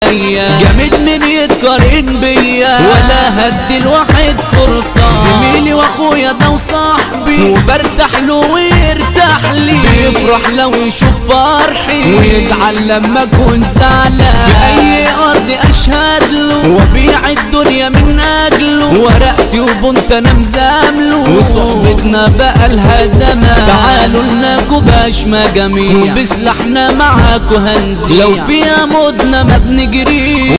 جامد من يتقارن بيا ولا هدي الواحد فرصة زميلي واخويا ده وصاحبي وبرتاح له ويرتاح لي بيفرح لو يشوف فرحي ويزعل لما اكون زعلان في اي ارض اشهد له وبيع الدنيا من اجله ورقتي وبنت انا مزامله وصحبتنا بقى لها زمان تعالوا لنا كوباش مجاميع وبسلاحنا معاكوا هنزيع لو فيها مدنا ما بنجري